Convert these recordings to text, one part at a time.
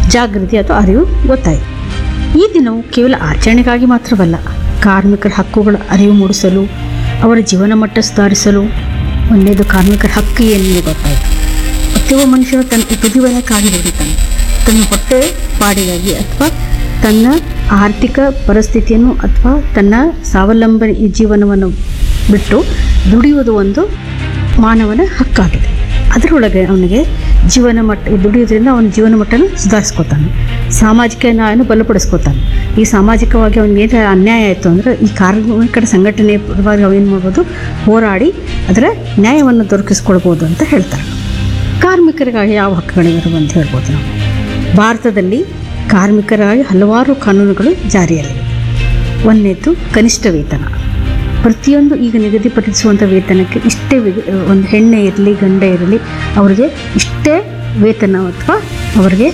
ಜಾಗೃತಿ ಅಥವಾ ಅರಿವು ಗೊತ್ತಾಯಿತು ಈ ದಿನವು ಕೇವಲ ಆಚರಣೆಗಾಗಿ ಮಾತ್ರವಲ್ಲ ಕಾರ್ಮಿಕರ ಹಕ್ಕುಗಳ ಅರಿವು ಮೂಡಿಸಲು ಅವರ ಜೀವನ ಮಟ್ಟ ಸುಧಾರಿಸಲು ಒಂದೇದು ಕಾರ್ಮಿಕರ ಹಕ್ಕು ಏನೆಂದು ಗೊತ್ತಾಯಿತು ಪ್ರತಿಯೊಬ್ಬ ಮನುಷ್ಯನು ತನ್ನ ಉಪಜೀವನಕ್ಕಾಗಿ ದುಡಿತಾನೆ ತನ್ನ ಹೊಟ್ಟೆ ಪಾಡಿಗಾಗಿ ಅಥವಾ ತನ್ನ ಆರ್ಥಿಕ ಪರಿಸ್ಥಿತಿಯನ್ನು ಅಥವಾ ತನ್ನ ಸ್ವಾವಲಂಬನೆ ಈ ಜೀವನವನ್ನು ಬಿಟ್ಟು ದುಡಿಯುವುದು ಒಂದು ಮಾನವನ ಹಕ್ಕಾಗಿದೆ ಅದರೊಳಗೆ ಅವನಿಗೆ ಜೀವನ ಮಟ್ಟ ದುಡಿಯೋದ್ರಿಂದ ಅವನ ಜೀವನ ಮಟ್ಟನ ಸುಧಾರಿಸ್ಕೋತಾನೆ ಸಾಮಾಜಿಕ ನ್ಯಾಯನ ಬಲಪಡಿಸ್ಕೋತಾನೆ ಈ ಸಾಮಾಜಿಕವಾಗಿ ಅವನಿಗೆ ಏನು ಅನ್ಯಾಯ ಆಯಿತು ಅಂದರೆ ಈ ಕಾರ್ಮಿಕರ ಸಂಘಟನೆ ಪರವಾಗಿ ಅವೇನು ಮಾಡ್ಬೋದು ಹೋರಾಡಿ ಅದರ ನ್ಯಾಯವನ್ನು ದೊರಕಿಸ್ಕೊಳ್ಬೋದು ಅಂತ ಹೇಳ್ತಾರೆ ಕಾರ್ಮಿಕರಿಗಾಗಿ ಯಾವ ಹಕ್ಕುಗಳಿವೆ ಅಂತ ಹೇಳ್ಬೋದು ನಾವು ಭಾರತದಲ್ಲಿ ಕಾರ್ಮಿಕರಿಗಾಗಿ ಹಲವಾರು ಕಾನೂನುಗಳು ಜಾರಿಯಲ್ಲಿವೆ ಒಂದನೇದು ಕನಿಷ್ಠ ವೇತನ ಪ್ರತಿಯೊಂದು ಈಗ ನಿಗದಿಪಡಿಸುವಂಥ ವೇತನಕ್ಕೆ ಇಷ್ಟೇ ವಿ- ಒಂದು ಹೆಣ್ಣೆ ಇರಲಿ ಗಂಡ ಇರಲಿ ಅವರಿಗೆ ಇಷ್ಟೇ ವೇತನ ಅಥವಾ ಅವರಿಗೆ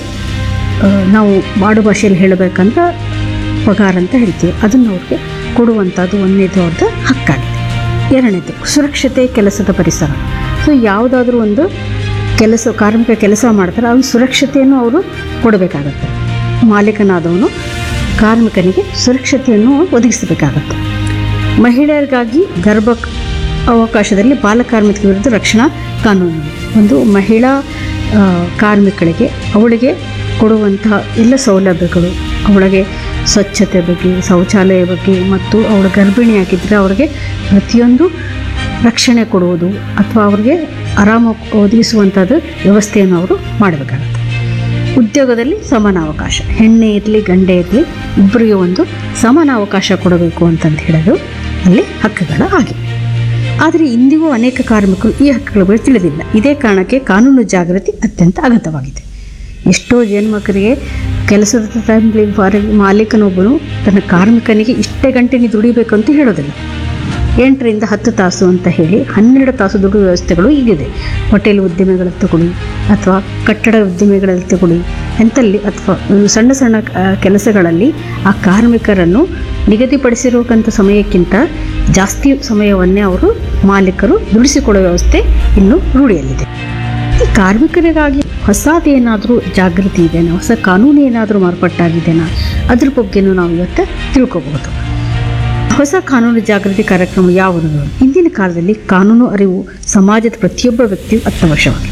ಆ, ನಾವು ಮಾಡು ಭಾಷೆಯಲ್ಲಿ ಹೇಳಬೇಕಂದ್ರೆ ಪಗಾರ ಅಂತ ಹೇಳ್ತೀವಿ ಅದನ್ನು ಅವ್ರಿಗೆ ಕೊಡುವಂಥದ್ದು ಒಂದನೇದು ಅವ್ರದ್ದು ಹಕ್ಕಾಗಿದೆ ಎರಡನೇದು ಸುರಕ್ಷತೆ ಕೆಲಸದ ಪರಿಸರ ಸೊ ಯಾವುದಾದ್ರೂ ಒಂದು ಕೆಲಸ ಕಾರ್ಮಿಕ ಕೆಲಸ ಮಾಡ್ತಾರೆ ಅವ್ನ ಸುರಕ್ಷತೆಯನ್ನು ಅವರು ಕೊಡಬೇಕಾಗತ್ತೆ ಮಾಲೀಕನಾದವನು ಕಾರ್ಮಿಕನಿಗೆ ಸುರಕ್ಷತೆಯನ್ನು ಒದಗಿಸಬೇಕಾಗತ್ತೆ ಮಹಿಳೆಯರಿಗಾಗಿ ಗರ್ಭ ಅವಕಾಶದಲ್ಲಿ ಬಾಲಕಾರ್ಮಿಕ ವಿರುದ್ಧ ರಕ್ಷಣಾ ಕಾನೂನು ಒಂದು ಮಹಿಳಾ ಆ, ಕಾರ್ಮಿಕಳಿಗೆ ಅವಳಿಗೆ ಕೊಡುವಂತಹ ಎಲ್ಲ ಸೌಲಭ್ಯಗಳು ಅವಳಿಗೆ ಸ್ವಚ್ಛತೆ ಬಗ್ಗೆ ಶೌಚಾಲಯ ಬಗ್ಗೆ ಮತ್ತು ಅವಳು ಗರ್ಭಿಣಿಯಾಗಿದ್ದರೆ ಅವರಿಗೆ ಪ್ರತಿಯೊಂದು ರಕ್ಷಣೆ ಕೊಡುವುದು ಅಥವಾ ಅವ್ರಿಗೆ ಆರಾಮ ಒದಗಿಸುವಂಥದ್ದು ವ್ಯವಸ್ಥೆಯನ್ನು ಅವರು ಮಾಡಬೇಕಾಗುತ್ತೆ ಉದ್ಯೋಗದಲ್ಲಿ ಸಮಾನ ಅವಕಾಶ ಹೆಣ್ಣೆ ಇರಲಿ ಗಂಡೆ ಇರಲಿ ಇಬ್ಬರಿಗೆ ಒಂದು ಸಮಾನ ಅವಕಾಶ ಕೊಡಬೇಕು ಅಂತಂದು ಹೇಳೋದು ಅಲ್ಲಿ ಹಕ್ಕುಗಳ ಆಗಿವೆ ಆದರೆ ಇಂದಿಗೂ ಅನೇಕ ಕಾರ್ಮಿಕರು ಈ ಹಕ್ಕುಗಳ ಬಗ್ಗೆ ತಿಳಿದಿಲ್ಲ ಇದೇ ಕಾರಣಕ್ಕೆ ಕಾನೂನು ಜಾಗೃತಿ ಅತ್ಯಂತ ಅಗತ್ಯವಾಗಿದೆ ಎಷ್ಟೋ ಜನ್ಮಕರಿಗೆ ಕೆಲಸದ ಟೈಮ್ಲಿ ಹೊರಗೆ ಮಾಲೀಕನೊಬ್ಬನು ತನ್ನ ಕಾರ್ಮಿಕನಿಗೆ ಇಷ್ಟೇ ಗಂಟೆ ನೀವು ದುಡಿಬೇಕು ಅಂತ ಹೇಳೋದಿಲ್ಲ ಎಂಟರಿಂದ ಹತ್ತು ತಾಸು ಅಂತ ಹೇಳಿ ಹನ್ನೆರಡು ತಾಸು ದುಡಿಯುವ ವ್ಯವಸ್ಥೆಗಳು ಈಗಿದೆ ಹೋಟೆಲ್ ಉದ್ಯಮಿಗಳಲ್ಲಿ ತಗೊಳ್ಳಿ ಅಥವಾ ಕಟ್ಟಡ ಉದ್ಯಮಿಗಳಲ್ಲಿ ತಗೊಳ್ಳಿ ಎಂತಲ್ಲಿ ಅಥವಾ ಒಂದು ಸಣ್ಣ ಸಣ್ಣ ಆ, ಕೆಲಸಗಳಲ್ಲಿ ಆ ಕಾರ್ಮಿಕರನ್ನು ನಿಗದಿಪಡಿಸಿರುವಂಥ ಸಮಯಕ್ಕಿಂತ ಜಾಸ್ತಿ ಸಮಯವನ್ನೇ ಅವರು ಮಾಲೀಕರು ದುಡಿಸಿಕೊಡುವ ವ್ಯವಸ್ಥೆ ಇನ್ನೂ ರೂಢಿಯಲ್ಲಿದೆ ಈ ಕಾರ್ಮಿಕರಿಗಾಗಿ ಹೊಸದೇನಾದರೂ ಜಾಗೃತಿ ಇದೆನಾ ಹೊಸ ಕಾನೂನು ಏನಾದರೂ ಮಾರ್ಪಟ್ಟಾಗಿದೆನಾ ಅದ್ರ ಬಗ್ಗೆನೂ ನಾವು ಇವತ್ತು ತಿಳ್ಕೊಬಹುದು ಹೊಸ ಕಾನೂನು ಜಾಗೃತಿ ಕಾರ್ಯಕ್ರಮ ಯಾವುದು ಇಂದಿನ ಕಾಲದಲ್ಲಿ ಕಾನೂನು ಅರಿವು ಸಮಾಜದ ಪ್ರತಿಯೊಬ್ಬ ವ್ಯಕ್ತಿಯು ಅತ್ಯವಶ್ಯವಾಗಿದೆ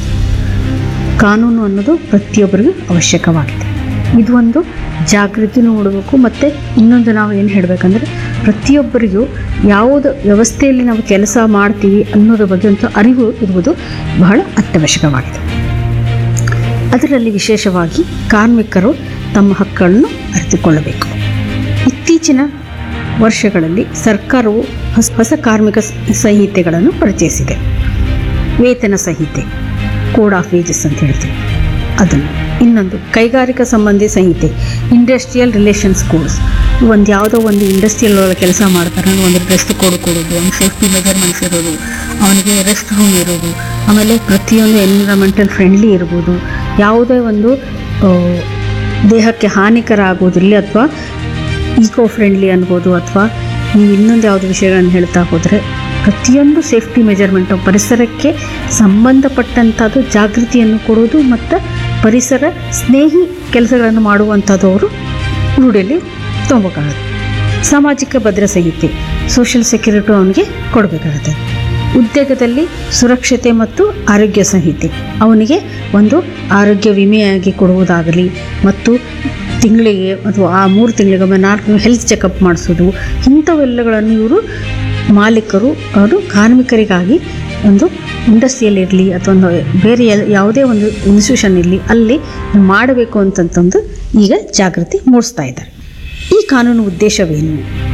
ಕಾನೂನು ಅನ್ನೋದು ಪ್ರತಿಯೊಬ್ಬರಿಗೂ ಅವಶ್ಯಕವಾಗಿದೆ ಇದು ಒಂದು ಜಾಗೃತಿ ನೋಡಬೇಕು ಮತ್ತು ಇನ್ನೊಂದು ನಾವು ಏನು ಹೇಳಬೇಕಂದ್ರೆ ಪ್ರತಿಯೊಬ್ಬರಿಗೂ ಯಾವುದು ವ್ಯವಸ್ಥೆಯಲ್ಲಿ ನಾವು ಕೆಲಸ ಮಾಡ್ತೀವಿ ಅನ್ನೋದ್ರ ಬಗ್ಗೆ ಒಂದು ಅರಿವು ಇರುವುದು ಬಹಳ ಅತ್ಯವಶ್ಯಕವಾಗಿದೆ ಅದರಲ್ಲಿ ವಿಶೇಷವಾಗಿ ಕಾರ್ಮಿಕರು ತಮ್ಮ ಹಕ್ಕುಗಳನ್ನು ಅರಿತುಕೊಳ್ಳಬೇಕು ಇತ್ತೀಚಿನ ವರ್ಷಗಳಲ್ಲಿ ಸರ್ಕಾರವು ಹೊಸ ಹೊಸ ಕಾರ್ಮಿಕ ಸ- ಸಂಹಿತೆಗಳನ್ನು ಪರಿಚಯಿಸಿದೆ ವೇತನ ಸಂಹಿತೆ ಕೋಡ್ ಆಫ್ ವೇಜಸ್ ಅಂತ ಹೇಳ್ತೀವಿ ಅದನ್ನು ಇನ್ನೊಂದು ಕೈಗಾರಿಕಾ ಸಂಬಂಧಿ ಸಂಹಿತೆ ಇಂಡಸ್ಟ್ರಿಯಲ್ ರಿಲೇಷನ್ಸ್ ಕೋಡ್ಸ್ ಒಂದು ಯಾವುದೋ ಒಂದು ಇಂಡಸ್ಟ್ರಿಯಲ್ ಒಳಗೆ ಕೆಲಸ ಮಾಡ್ತಾರೆ ಒಂದು ರೆಸ್ಟ್ ಕೋಡ್ ಕೊಡೋದು ಒಂದು ಸೇಫ್ಟಿ ಮೆಜರ್ಮೆಂಟ್ಸ್ ಇರೋದು ಅವನಿಗೆ ರೆಸ್ಟ್ ರೂಮ್ ಇರೋದು ಆಮೇಲೆ ಪ್ರತಿಯೊಂದು ಎನ್ವಿರಾನ್ಮೆಂಟಲ್ ಫ್ರೆಂಡ್ಲಿ ಇರ್ಬೋದು ಯಾವುದೇ ಒಂದು ಆ, ದೇಹಕ್ಕೆ ಹಾನಿಕರ ಆಗೋದಿಲ್ಲ ಅಥವಾ ಈಕೋ ಫ್ರೆಂಡ್ಲಿ ಅನ್ಬೋದು ಅಥವಾ ನೀವು ಇನ್ನೊಂದು ಯಾವುದು ವಿಷಯಗಳನ್ನು ಹೇಳ್ತಾ ಹೋದರೆ ಪ್ರತಿಯೊಂದು ಸೇಫ್ಟಿ ಮೆಜರ್ಮೆಂಟು ಪರಿಸರಕ್ಕೆ ಸಂಬಂಧಪಟ್ಟಂಥದ್ದು ಜಾಗೃತಿಯನ್ನು ಕೊಡುವುದು ಮತ್ತು ಪರಿಸರ ಸ್ನೇಹಿ ಕೆಲಸಗಳನ್ನು ಮಾಡುವಂಥದ್ದು ಅವರು ರೂಢಿಯಲ್ಲಿ ತೊಗೋಬೇಕಾಗುತ್ತೆ ಸಾಮಾಜಿಕ ಭದ್ರ ಸಂಹಿತೆ ಸೋಷಿಯಲ್ ಸೆಕ್ಯೂರಿಟಿ ಅವನಿಗೆ ಕೊಡಬೇಕಾಗುತ್ತೆ ಉದ್ಯೋಗದಲ್ಲಿ ಸುರಕ್ಷತೆ ಮತ್ತು ಆರೋಗ್ಯ ಸಂಹಿತೆ ಅವನಿಗೆ ಒಂದು ಆರೋಗ್ಯ ವಿಮೆಯಾಗಿ ಕೊಡುವುದಾಗಲಿ ಮತ್ತು ತಿಂಗಳಿಗೆ ಅಥವಾ ಆ ಮೂರು ತಿಂಗಳಿಗೊಮ್ಮೆ ನಾಲ್ಕು ಹೆಲ್ತ್ ಚೆಕಪ್ ಮಾಡಿಸೋದು ಇಂಥವೆಲ್ಲಗಳನ್ನು ಇವರು ಮಾಲೀಕರು ಅವರು ಕಾರ್ಮಿಕರಿಗಾಗಿ ಒಂದು ಇಂಡಸ್ಟ್ರಿಯಲ್ಲಿ ಇರಲಿ ಅಥವಾ ಒಂದು ಬೇರೆ ಎಲ್- ಯಾವುದೇ ಒಂದು ಇನ್ಸ್ಟಿಟ್ಯೂಷನ್ ಇರಲಿ ಅಲ್ಲಿ ಮಾಡಬೇಕು ಅಂತಂತಂದು ಈಗ ಜಾಗೃತಿ ಮೂಡಿಸ್ತಾ ಇದ್ದಾರೆ ಈ ಕಾನೂನು ಉದ್ದೇಶವೇನು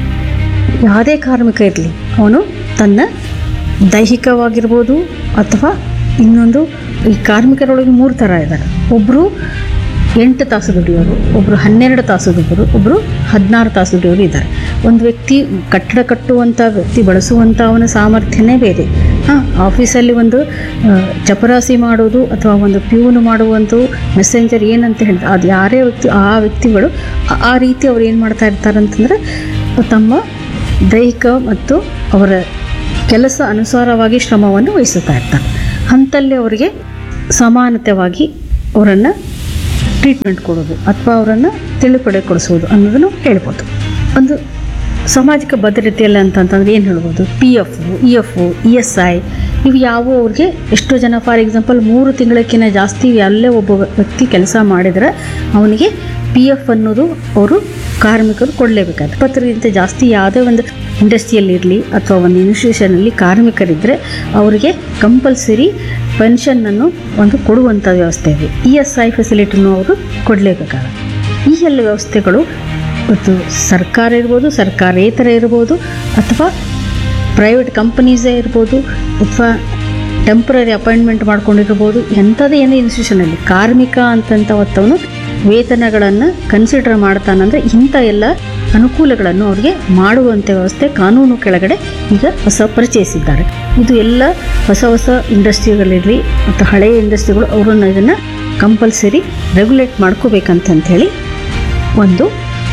ಯಾವುದೇ ಕಾರ್ಮಿಕ ಇರಲಿ ಅವನು ತನ್ನ ದೈಹಿಕವಾಗಿರ್ಬೋದು ಅಥವಾ ಇನ್ನೊಂದು ಈ ಕಾರ್ಮಿಕರೊಳಗೆ ಮೂರು ಥರ ಇದ್ದಾರೆ ಒಬ್ಬರು ಎಂಟು ತಾಸು ದುಡಿಯೋರು ಒಬ್ಬರು ಹನ್ನೆರಡು ತಾಸು ದುಡಿಯೋರು ಒಬ್ಬರು ಹದಿನಾರು ತಾಸು ದುಡಿಯೋರು ಇದ್ದಾರೆ ಒಂದು ವ್ಯಕ್ತಿ ಕಟ್ಟಡ ಕಟ್ಟುವಂಥ ವ್ಯಕ್ತಿ ಬಳಸುವಂಥ ಅವನ ಸಾಮರ್ಥ್ಯನೇ ಬೇರೆ ಹಾಂ ಆಫೀಸಲ್ಲಿ ಒಂದು ಆ, ಚಪರಾಸಿ ಮಾಡೋದು ಅಥವಾ ಒಂದು ಪ್ಯೂನ್ ಮಾಡುವಂಥ ಮೆಸೆಂಜರ್ ಏನಂತ ಹೇಳ್ತಾರೆ ಅದು ಯಾರೇ ವ್ಯಕ್ತಿ ಆ ವ್ಯಕ್ತಿಗಳು ಆ- ಆ ರೀತಿ ಅವ್ರು ಏನು ಮಾಡ್ತಾ ಇರ್ತಾರೆ ಅಂತಂದರೆ ತಮ್ಮ ದೈಹಿಕ ಮತ್ತು ಅವರ ಕೆಲಸ ಅನುಸಾರವಾಗಿ ಶ್ರಮವನ್ನು ವಹಿಸುತ್ತಾ ಇರ್ತಾರೆ ಅಂಥಲ್ಲಿ ಅವರಿಗೆ ಸಮಾನತೆವಾಗಿ ಅವರನ್ನು ಟ್ರೀಟ್ಮೆಂಟ್ ಕೊಡೋದು ಅಥವಾ ಅವರನ್ನು ತಿಳುಪಡೆ ಕೊಡಿಸೋದು ಅನ್ನೋದನ್ನು ಹೇಳ್ಬೋದು ಒಂದು ಸಾಮಾಜಿಕ ಭದ್ರತೆಯಲ್ಲಿ ಅಂತಂತಂದ್ರೆ ಏನು ಹೇಳ್ಬೋದು P F E F E S I ಇವು ಯಾವ ಅವ್ರಿಗೆ ಎಷ್ಟೋ ಜನ ಫಾರ್ ಎಕ್ಸಾಂಪಲ್ ಮೂರು ತಿಂಗಳಕ್ಕಿಂತ ಜಾಸ್ತಿ ಎಲ್ಲೇ ಒಬ್ಬ ವ್ಯಕ್ತಿ ಕೆಲಸ ಮಾಡಿದರೆ ಅವನಿಗೆ ಪಿ ಎಫ್ ಅನ್ನೋದು ಅವರು ಕಾರ್ಮಿಕರು ಕೊಡಲೇಬೇಕಾಗುತ್ತೆ ಇಪ್ಪತ್ತರಿಗಿಂತ ಜಾಸ್ತಿ ಯಾವುದೇ ಒಂದು ಇಂಡಸ್ಟ್ರಿಯಲ್ಲಿ ಇರಲಿ ಅಥವಾ ಒಂದು ಇನ್ಸ್ಟಿಟ್ಯೂಷನಲ್ಲಿ ಕಾರ್ಮಿಕರಿದ್ದರೆ ಅವರಿಗೆ ಕಂಪಲ್ಸರಿ ಪೆನ್ಷನ್ನನ್ನು ಒಂದು ಕೊಡುವಂಥ ವ್ಯವಸ್ಥೆ ಇದೆ ಇ ಎಸ್ ಐ ಫೆಸಿಲಿಟಿನೂ ಅವರು ಕೊಡಲೇಬೇಕಾಗುತ್ತೆ ಈ ಎಲ್ಲ ವ್ಯವಸ್ಥೆಗಳು ಇವತ್ತು ಸರ್ಕಾರ ಇರ್ಬೋದು ಸರ್ಕಾರೇತರ ಇರ್ಬೋದು ಅಥವಾ ಪ್ರೈವೇಟ್ ಕಂಪನೀಸೇ ಇರ್ಬೋದು ಅಥವಾ ಟೆಂಪ್ರರಿ ಅಪಾಯಿಂಟ್ಮೆಂಟ್ ಮಾಡ್ಕೊಂಡಿರ್ಬೋದು ಎಂಥದೇ ಏನೇ ಇನ್ಸ್ಟಿಟ್ಯೂಷನಲ್ಲಿ ಕಾರ್ಮಿಕ ಅಂತಂತ ಹೊತ್ತವನು ವೇತನಗಳನ್ನು ಕನ್ಸಿಡರ್ ಮಾಡ್ತಾನಂದರೆ ಇಂಥ ಎಲ್ಲ ಅನುಕೂಲಗಳನ್ನು ಅವ್ರಿಗೆ ಮಾಡುವಂಥ ವ್ಯವಸ್ಥೆ ಕಾನೂನು ಕೆಳಗಡೆ ಈಗ ಹೊಸ ಪರಿಚಯಿಸಿದ್ದಾರೆ ಇದು ಎಲ್ಲ ಹೊಸ ಹೊಸ ಇಂಡಸ್ಟ್ರಿಗಳಿರಲಿ ಮತ್ತು ಹಳೆಯ ಇಂಡಸ್ಟ್ರಿಗಳು ಅವರನ್ನು ಇದನ್ನು ಕಂಪಲ್ಸರಿ ರೆಗ್ಯುಲೇಟ್ ಮಾಡ್ಕೋಬೇಕಂತಂತ ಹೇಳಿ ಒಂದು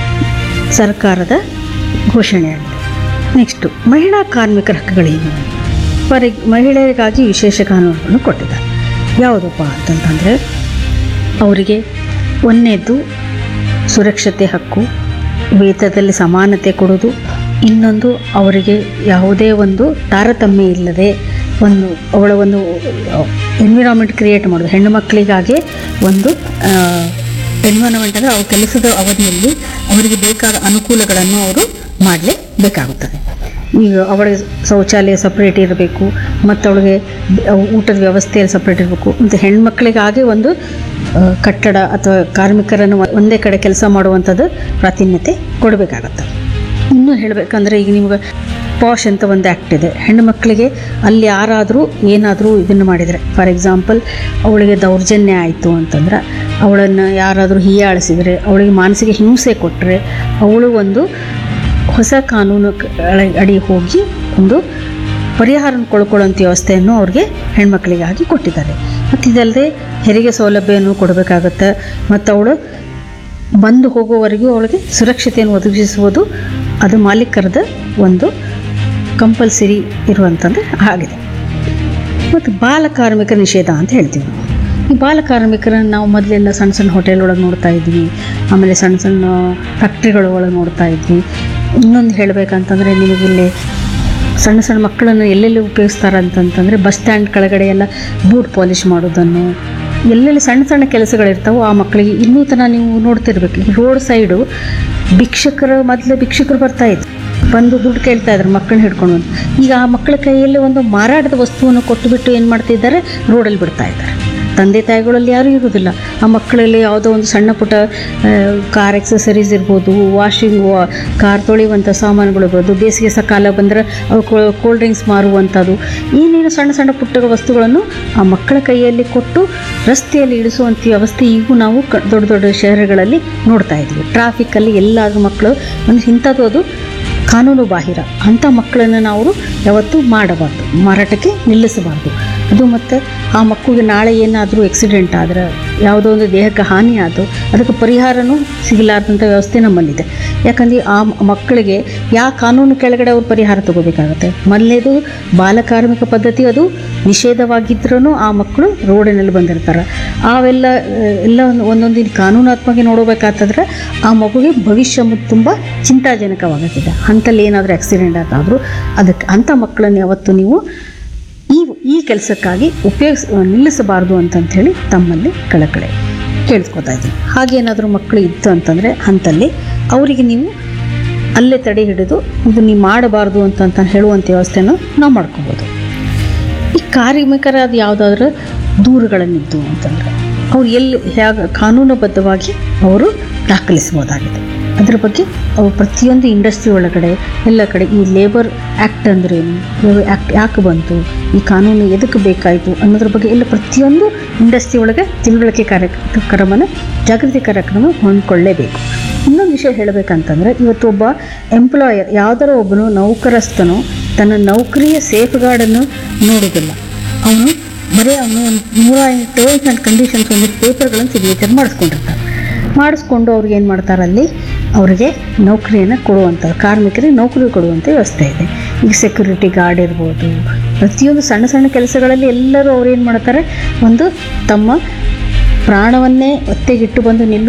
ಸರ್ಕಾರದ ಘೋಷಣೆಯಾಗಿದೆ ನೆಕ್ಸ್ಟು ಮಹಿಳಾ ಕಾರ್ಮಿಕರ ಹಕ್ಕುಗಳೇನು ಫಾರ್ ಎಗ್ ಮಹಿಳೆಯರಿಗಾಗಿ ವಿಶೇಷ ಕಾನೂನುಗಳನ್ನು ಕೊಟ್ಟಿದ್ದಾರೆ ಯಾವುದಪ್ಪ ಅಂತಂತಂದರೆ ಅವರಿಗೆ ಒಂದನೇದ್ದು ಸುರಕ್ಷತೆ ಹಕ್ಕು ವೇತನದಲ್ಲಿ ಸಮಾನತೆ ಕೊಡೋದು ಇನ್ನೊಂದು ಅವರಿಗೆ ಯಾವುದೇ ಒಂದು ತಾರತಮ್ಯ ಇಲ್ಲದೆ ಒಂದು ಅವಳ ಒಂದು ಎನ್ವಿರಾನ್ಮೆಂಟ್ ಕ್ರಿಯೇಟ್ ಮಾಡೋದು ಹೆಣ್ಣು ಮಕ್ಕಳಿಗಾಗಿ ಒಂದು ಎನ್ವಿರಾನ್ಮೆಂಟ್ ಅಂದರೆ ಅವ್ರ ಕೆಲಸದ ಅವಧಿಯಲ್ಲಿ ಅವರಿಗೆ ಬೇಕಾದ ಅನುಕೂಲಗಳನ್ನು ಅವರು ಮಾಡಲೇಬೇಕಾಗುತ್ತದೆ ಈಗ ಅವಳಿಗೆ ಶೌಚಾಲಯ ಸಪ್ರೇಟ್ ಇರಬೇಕು ಮತ್ತು ಅವಳಿಗೆ ಊಟದ ವ್ಯವಸ್ಥೆಯಲ್ಲಿ ಸಪ್ರೇಟ್ ಇರಬೇಕು ಮತ್ತು ಹೆಣ್ಮಕ್ಳಿಗಾಗಿ ಒಂದು ಆ, ಕಟ್ಟಡ ಅಥವಾ ಕಾರ್ಮಿಕರನ್ನು ಒಂದೇ ಕಡೆ ಕೆಲಸ ಮಾಡುವಂಥದ್ದು ಪ್ರಾಧಾನ್ಯತೆ ಕೊಡಬೇಕಾಗತ್ತೆ ಇನ್ನೂ ಹೇಳಬೇಕಂದ್ರೆ ಈಗ ನಿಮ್ಗೆ ಪಾಶ್ ಅಂತ ಒಂದು ಆ್ಯಕ್ಟ್ ಇದೆ ಹೆಣ್ಣು ಮಕ್ಕಳಿಗೆ ಅಲ್ಲಿ ಯಾರಾದರೂ ಏನಾದರೂ ಇದನ್ನು ಮಾಡಿದರೆ ಫಾರ್ ಎಕ್ಸಾಂಪಲ್ ಅವಳಿಗೆ ದೌರ್ಜನ್ಯ ಆಯಿತು ಅಂತಂದ್ರೆ ಅವಳನ್ನು ಯಾರಾದರೂ ಹೀಯಾಳಿಸಿದರೆ ಅವಳಿಗೆ ಮಾನಸಿಕ ಹಿಂಸೆ ಕೊಟ್ಟರೆ ಅವಳು ಒಂದು ಹೊಸ ಕಾನೂನು ಕ- ಅಳ- ಅಡಿ ಹೋಗಿ ಒಂದು ಪರಿಹಾರ ಕೊಳ್ಕೊಳ್ಳೋಂಥ ವ್ಯವಸ್ಥೆಯನ್ನು ಅವ್ರಿಗೆ ಹೆಣ್ಮಕ್ಳಿಗಾಗಿ ಕೊಟ್ಟಿದ್ದಾರೆ ಮತ್ತು ಇದಲ್ಲದೆ ಹೆರಿಗೆ ಸೌಲಭ್ಯವನ್ನು ಕೊಡಬೇಕಾಗತ್ತೆ ಮತ್ತು ಅವಳು ಬಂದು ಹೋಗುವವರೆಗೂ ಅವಳಿಗೆ ಸುರಕ್ಷತೆಯನ್ನು ಒದಗಿಸುವುದು ಅದು ಮಾಲೀಕರದ ಒಂದು ಕಂಪಲ್ಸರಿ ಇರುವಂಥದ್ದು ಆಗಿದೆ ಮತ್ತು ಬಾಲ ಕಾರ್ಮಿಕ ನಿಷೇಧ ಅಂತ ಹೇಳ್ತೀವಿ ನಾವು ಈ ಬಾಲ ಕಾರ್ಮಿಕರನ್ನು ನಾವು ಮೊದಲೆಲ್ಲ ಸಣ್ಣ ಸಣ್ಣ ಹೋಟೆಲ್ ಒಳಗೆ ನೋಡ್ತಾ ಇದ್ವಿ ಆಮೇಲೆ ಸಣ್ಣ ಸಣ್ಣ ಫ್ಯಾಕ್ಟ್ರಿಗಳ ಒಳಗೆ ನೋಡ್ತಾ ಇದ್ವಿ ಇನ್ನೊಂದು ಹೇಳಬೇಕಂತಂದರೆ ನಿಮಗಿಲ್ಲಿ ಸಣ್ಣ ಸಣ್ಣ ಮಕ್ಕಳನ್ನು ಎಲ್ಲೆಲ್ಲಿ ಉಪಯೋಗಿಸ್ತಾರೆ ಅಂತಂತಂದರೆ ಬಸ್ ಸ್ಟ್ಯಾಂಡ್ ಕೆಳಗಡೆ ಎಲ್ಲ ಬೂಟ್ ಪಾಲಿಷ್ ಮಾಡೋದನ್ನು ಎಲ್ಲೆಲ್ಲಿ ಸಣ್ಣ ಸಣ್ಣ ಕೆಲಸಗಳಿರ್ತಾವೋ ಆ ಮಕ್ಕಳಿಗೆ ಇನ್ನೂ ತನಕ ನೀವು ನೋಡ್ತಿರ್ಬೇಕು ಈ ರೋಡ್ ಸೈಡು ಭಿಕ್ಷಕರು ಮೊದಲು ಭಿಕ್ಷಕರು ಬರ್ತಾ ಇದ್ರು ಬಂದು ದುಡ್ಡು ಕೇಳ್ತಾ ಇದ್ರು ಮಕ್ಕಳನ್ನ ಹಿಡ್ಕೊಂಡು ಬಂದು. ಈಗ ಆ ಮಕ್ಕಳ ಕೈಯಲ್ಲಿ ಒಂದು ಮಾರಾಟದ ವಸ್ತುವನ್ನು ಕೊಟ್ಟುಬಿಟ್ಟು ಏನು ಮಾಡ್ತಿದ್ದಾರೆ ರೋಡಲ್ಲಿ ಬಿಡ್ತಾ ಇದ್ದಾರೆ ತಂದೆ ತಾಯಿಗಳಲ್ಲಿ ಯಾರೂ ಇರೋದಿಲ್ಲ ಆ ಮಕ್ಕಳಲ್ಲಿ ಯಾವುದೋ ಒಂದು ಸಣ್ಣ ಪುಟ್ಟ ಆ, ಕಾರ್ ಎಕ್ಸಸರೀಸ್ ಇರ್ಬೋದು ವಾಷಿಂಗ್ ಕಾರ್ ತೊಳೆಯುವಂಥ ಸಾಮಾನುಗಳು ಇರ್ಬೋದು ಬೇಸಿಗೆ ಸಕಾಲ ಬಂದರೆ ಅವು ಕೋಲ್ಡ್ ಡ್ರಿಂಕ್ಸ್ ಮಾರುವಂಥದ್ದು ಏನೇನು ಸಣ್ಣ ಸಣ್ಣ ಪುಟ್ಟ ವಸ್ತುಗಳನ್ನು ಆ ಮಕ್ಕಳ ಕೈಯಲ್ಲಿ ಕೊಟ್ಟು ರಸ್ತೆಯಲ್ಲಿ ಇಳಿಸುವಂಥ ವ್ಯವಸ್ಥೆ ಈಗೂ ನಾವು ಕ ದೊಡ್ಡ ದೊಡ್ಡ ಶಹರಗಳಲ್ಲಿ ನೋಡ್ತಾ ಇದ್ವಿ ಟ್ರಾಫಿಕ್ಕಲ್ಲಿ ಎಲ್ಲಾದ್ರೂ ಮಕ್ಕಳು ಒಂದು ಇಂಥದ್ದು ಅದು ಕಾನೂನು ಬಾಹಿರ ಅಂಥ ಮಕ್ಕಳನ್ನು ನಾವು ಯಾವತ್ತೂ ಮಾಡಬಾರ್ದು ಮಾರಾಟಕ್ಕೆ ನಿಲ್ಲಿಸಬಾರ್ದು ಅದು ಮತ್ತು ಆ ಮಕ್ಕಳಿಗೆ ನಾಳೆ ಏನಾದರೂ ಆಕ್ಸಿಡೆಂಟ್ ಆದ್ರೆ ಯಾವುದೋ ಒಂದು ದೇಹಕ್ಕೆ ಹಾನಿ ಆದರೂ ಅದಕ್ಕೆ ಪರಿಹಾರನೂ ಸಿಗಲಾರ್ದಂಥ ವ್ಯವಸ್ಥೆ ನಮ್ಮಲ್ಲಿದೆ ಯಾಕಂದರೆ ಆ ಮ- ಮಕ್ಕಳಿಗೆ ಯಾವ ಕಾನೂನು ಕೆಳಗಡೆ ಅವ್ರು ಪರಿಹಾರ ತಗೋಬೇಕಾಗತ್ತೆ ಮೊದಲನೇದು ಬಾಲಕಾರ್ಮಿಕ ಪದ್ಧತಿ ಅದು ನಿಷೇಧವಾಗಿದ್ರೂ ಆ ಮಕ್ಕಳು ರೋಡಿನಲ್ಲಿ ಬಂದಿರ್ತಾರೆ ಅವೆಲ್ಲ ಆ, ಎಲ್ಲ ಒಂದು ಒಂದೊಂದು ಕಾನೂನಾತ್ಮಕ ನೋಡಬೇಕಾತಂದ್ರೆ ಆ ಮಗುಗೆ ಭವಿಷ್ಯ ಮು- ತುಂಬ ಚಿಂತಾಜನಕವಾಗುತ್ತಿದೆ ಅಂಥಲ್ಲಿ ಏನಾದರೂ ಆಕ್ಸಿಡೆಂಟ್ ಆದಾದರೂ ಅದಕ್ಕೆ ಅಂಥ ಮಕ್ಕಳನ್ನು ಯಾವತ್ತು ನೀವು ಈ ಈ ಕೆಲಸಕ್ಕಾಗಿ ಉಪಯೋಗಿಸ್ ನಿಲ್ಲಿಸಬಾರ್ದು ಅಂತಂಥೇಳಿ ತಮ್ಮಲ್ಲಿ ಕಳಕಳೆ ಕೇಳಿಸ್ಕೊತಾ ಇದ್ದೀನಿ ಹಾಗೇನಾದರೂ ಮಕ್ಕಳು ಇತ್ತು ಅಂತಂದರೆ ಅಂಥಲ್ಲಿ ಅವರಿಗೆ ನೀವು ಅಲ್ಲೇ ತಡೆ ಹಿಡಿದು ಇದು ನೀವು ಮಾಡಬಾರ್ದು ಅಂತಂತ ಹೇಳುವಂಥ ವ್ಯವಸ್ಥೆನ ನಾವು ಮಾಡ್ಕೋಬೋದು ಈ ಕಾರ್ಮಿಕರ ಅದು ಯಾವುದಾದ್ರೂ ದೂರುಗಳನ್ನಿದ್ದು ಅಂತಂದ್ರೆ ಅವ್ರು ಎಲ್ಲಿ ಹೇಗೆ ಕಾನೂನುಬದ್ಧವಾಗಿ ಅವರು ದಾಖಲಿಸ್ಬೋದಾಗಿದೆ ಅದ್ರ ಬಗ್ಗೆ ಅವು ಪ್ರತಿಯೊಂದು ಇಂಡಸ್ಟ್ರಿ ಒಳಗಡೆ ಎಲ್ಲ ಕಡೆ ಈ ಲೇಬರ್ ಆ್ಯಕ್ಟ್ ಅಂದ್ರೇನು ಆ್ಯಕ್ಟ್ ಯಾಕೆ ಬಂತು ಈ ಕಾನೂನು ಎದಕ್ಕೆ ಬೇಕಾಯಿತು ಅನ್ನೋದ್ರ ಬಗ್ಗೆ ಎಲ್ಲ ಪ್ರತಿಯೊಂದು ಇಂಡಸ್ಟ್ರಿ ಒಳಗೆ ತಿಳುವಳಿಕೆ ಕಾರ್ಯಕ್ರಮನ ಜಾಗೃತಿ ಕಾರ್ಯಕ್ರಮ ಹೊಂದ್ಕೊಳ್ಳೇಬೇಕು ಇನ್ನೊಂದು ವಿಷಯ ಹೇಳಬೇಕಂತಂದ್ರೆ ಇವತ್ತು ಒಬ್ಬ ಎಂಪ್ಲಾಯರ್ ಯಾವ್ದಾರ ಒಬ್ಬನು ನೌಕರಸ್ಥನು ತನ್ನ ನೌಕರಿಯ ಸೇಫ್ ಗಾರ್ಡನ್ನು ನೋಡೋದಿಲ್ಲ ಅವನು ಬರೀ ಅವನು ಒಂದು ನೂರ ಎಂಟು ಟರ್ಮ್ಸ್ ಆ್ಯಂಡ್ ಕಂಡೀಷನ್ಸ್ ಒಂದು ಪೇಪರ್ಗಳನ್ನು ಸಿಗ್ನೇಚರ್ ಮಾಡಿಸ್ಕೊಂಡಿರ್ತಾರೆ ಮಾಡಿಸ್ಕೊಂಡು ಅವ್ರಿಗೆ ಏನು ಮಾಡ್ತಾರೆ ಅಲ್ಲಿ ಅವರಿಗೆ ನೌಕರಿಯನ್ನು ಕೊಡುವಂಥ ಕಾರ್ಮಿಕರಿಗೆ ನೌಕರಿ ಕೊಡುವಂಥ ವ್ಯವಸ್ಥೆ ಇದೆ ಈಗ ಸೆಕ್ಯೂರಿಟಿ ಗಾರ್ಡ್ ಇರ್ಬೋದು ಪ್ರತಿಯೊಂದು ಸಣ್ಣ ಸಣ್ಣ ಕೆಲಸಗಳಲ್ಲಿ ಎಲ್ಲರೂ ಅವ್ರು ಏನು ಮಾಡ್ತಾರೆ ಒಂದು ತಮ್ಮ ಪ್ರಾಣವನ್ನೇ ಒತ್ತೆಗಿಟ್ಟು ಬಂದು ನಿಲ್ಲು